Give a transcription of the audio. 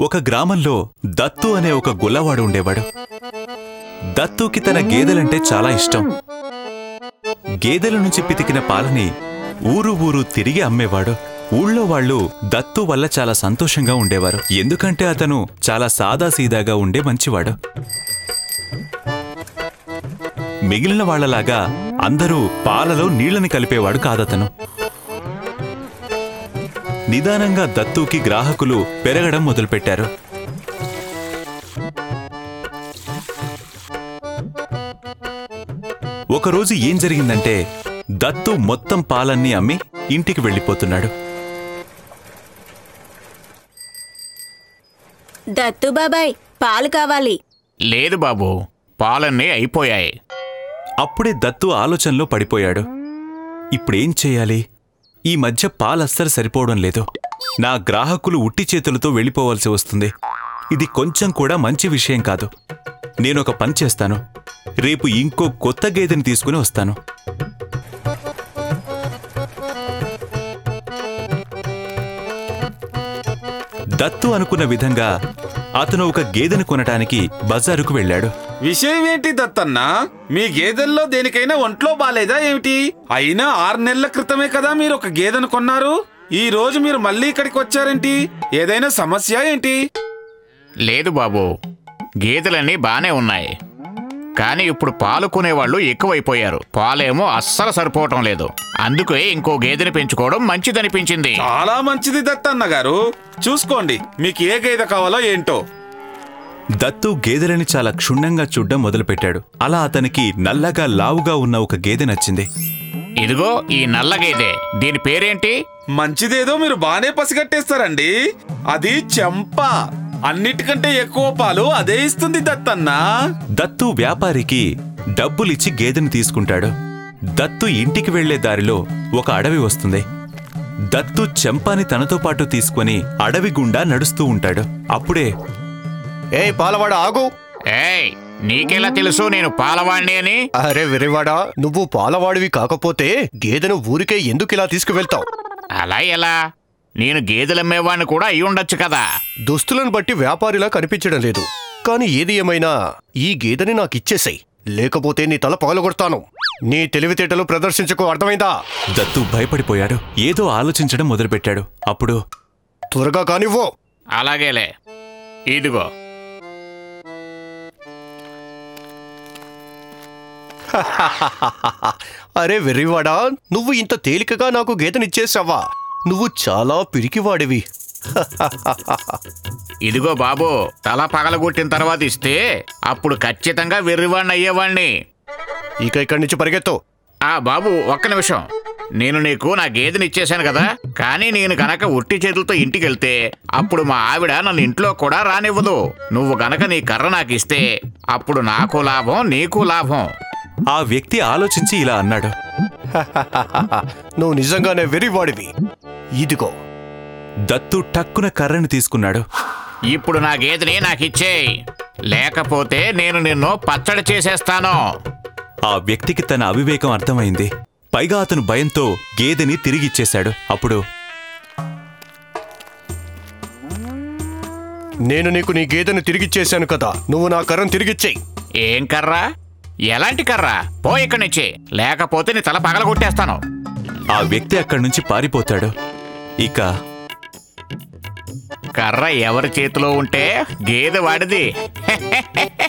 ఒక గ్రామంలో దత్తు అనే ఒక గుల్లవాడు ఉండేవాడు దత్తుకి తన గేదెలంటే చాలా ఇష్టం గేదెల నుంచి పితికిన పాలని ఊరు ఊరు తిరిగి అమ్మేవాడు ఊళ్ళో వాళ్ళు దత్తు వల్ల చాలా సంతోషంగా ఉండేవారు ఎందుకంటే అతను చాలా సాదాసీదాగా ఉండే మంచివాడు మిగిలిన వాళ్ళలాగా అందరూ పాలలో నీళ్లని కలిపేవాడు కాదతను నిదానంగా దత్తుకి గ్రాహకులు పెరగడం మొదలుపెట్టారు ఒకరోజు ఏం జరిగిందంటే దత్తు మొత్తం పాలన్నీ అమ్మి ఇంటికి వెళ్ళిపోతున్నాడు దత్తు బాబాయ్ పాలు కావాలి లేదు బాబు పాలన్నీ అయిపోయాయి అప్పుడే దత్తు ఆలోచనలో పడిపోయాడు ఇప్పుడేం చేయాలి ఈ మధ్య పాలస్సలు సరిపోవడం లేదు నా గ్రాహకులు ఉట్టి చేతులతో వెళ్ళిపోవాల్సి వస్తుంది ఇది కొంచెం కూడా మంచి విషయం కాదు నేనొక పని చేస్తాను రేపు ఇంకో కొత్త గేదెని తీసుకుని వస్తాను దత్తు అనుకున్న విధంగా అతను ఒక గేదెను కొనటానికి బజారుకు వెళ్ళాడు విషయం ఏంటి దత్తన్న మీ గేదెల్లో దేనికైనా ఒంట్లో బాలేదా ఏమిటి అయినా ఆరు నెలల క్రితమే కదా మీరు ఒక గేదెను కొన్నారు ఈ రోజు మీరు మళ్ళీ ఇక్కడికి వచ్చారేంటి ఏదైనా సమస్య ఏంటి లేదు బాబు గేదెలన్నీ బానే ఉన్నాయి కానీ ఇప్పుడు పాలు కొనేవాళ్ళు ఎక్కువైపోయారు పాలేమో అస్సలు సరిపోవటం లేదు అందుకే ఇంకో గేదెని పెంచుకోవడం మంచిదనిపించింది చాలా మంచిది దత్తన్న గారు చూసుకోండి మీకు ఏ గేదె కావాలో ఏంటో దత్తు గేదెలని చాలా క్షుణ్ణంగా చూడ్డం మొదలుపెట్టాడు అలా అతనికి నల్లగా లావుగా ఉన్న ఒక గేదె నచ్చింది ఇదిగో ఈ నల్ల గేదె దీని పేరేంటి మంచిదేదో మీరు బానే పసిగట్టేస్తారండి అది చెంప అన్నిటికంటే ఎక్కువ పాలు అదే ఇస్తుంది దత్తన్న దత్తు వ్యాపారికి డబ్బులిచ్చి గేదెని తీసుకుంటాడు దత్తు ఇంటికి వెళ్లే దారిలో ఒక అడవి వస్తుంది దత్తు చెంపాని తనతో పాటు తీసుకుని అడవి గుండా నడుస్తూ ఉంటాడు అప్పుడే ఏ పాలవాడ ఆగు ఏయ్ నీకెలా తెలుసు నేను పాలవాణ్ణి అని అరే వెరివాడా నువ్వు పాలవాడివి కాకపోతే గేదెను ఊరికే ఎందుకు ఇలా తీసుకువెళ్తావు అలా ఎలా నేను గేదెలమ్మేవాణ్ణి కూడా అయి ఉండొచ్చు కదా దుస్తులను బట్టి వ్యాపారిలా కనిపించడం లేదు కానీ ఏది ఏమైనా ఈ గేదెని నాకు ఇచ్చేసాయి లేకపోతే నీ తల పగలగొడతాను నీ తెలివితేటలు ప్రదర్శించకు అర్థమైందా దత్తు భయపడిపోయాడు ఏదో ఆలోచించడం మొదలుపెట్టాడు అప్పుడు త్వరగా కానివ్వు అలాగేలే ఇదిగో అరే వెర్రివాడా నువ్వు ఇంత తేలికగా నాకు గేదెనిచ్చేసావా నువ్వు చాలా పిరికివాడివి ఇదిగో బాబు తల పగలగొట్టిన తర్వాత ఇస్తే అప్పుడు ఖచ్చితంగా వెర్రివాణ్ణి అయ్యేవాణ్ణి ఇక ఇక్కడి నుంచి పరిగెత్తు ఆ బాబు ఒక్క నిమిషం నేను నీకు నా గేదెని ఇచ్చేశాను కదా కానీ నేను గనక ఉట్టి చేతులతో ఇంటికి వెళ్తే అప్పుడు మా ఆవిడ నన్ను ఇంట్లో కూడా రానివ్వదు నువ్వు గనక నీ కర్ర నాకు ఇస్తే అప్పుడు నాకు లాభం నీకు లాభం ఆ వ్యక్తి ఆలోచించి ఇలా అన్నాడు నువ్వు నిజంగానే వెర్రివాడివి ఇదిగో దత్తు టక్కున కర్రని తీసుకున్నాడు ఇప్పుడు నా గేదెని నాకు ఇచ్చేయి లేకపోతే నేను నిన్ను పచ్చడి చేసేస్తాను ఆ వ్యక్తికి తన అవివేకం అర్థమైంది పైగా అతను భయంతో గేదెని తిరిగిచ్చేశాడు అప్పుడు నేను నీకు నీ గేదెను తిరిగిచ్చేశాను కదా నువ్వు నా కర్రను తిరిగిచ్చేయి ఏం కర్రా ఎలాంటి కర్రా పో ఇక్కడి నుంచి లేకపోతే నీ తల పగలగొట్టేస్తాను ఆ వ్యక్తి అక్కడి నుంచి పారిపోతాడు ఇక కర్ర ఎవరి చేతిలో ఉంటే గేదె వాడిది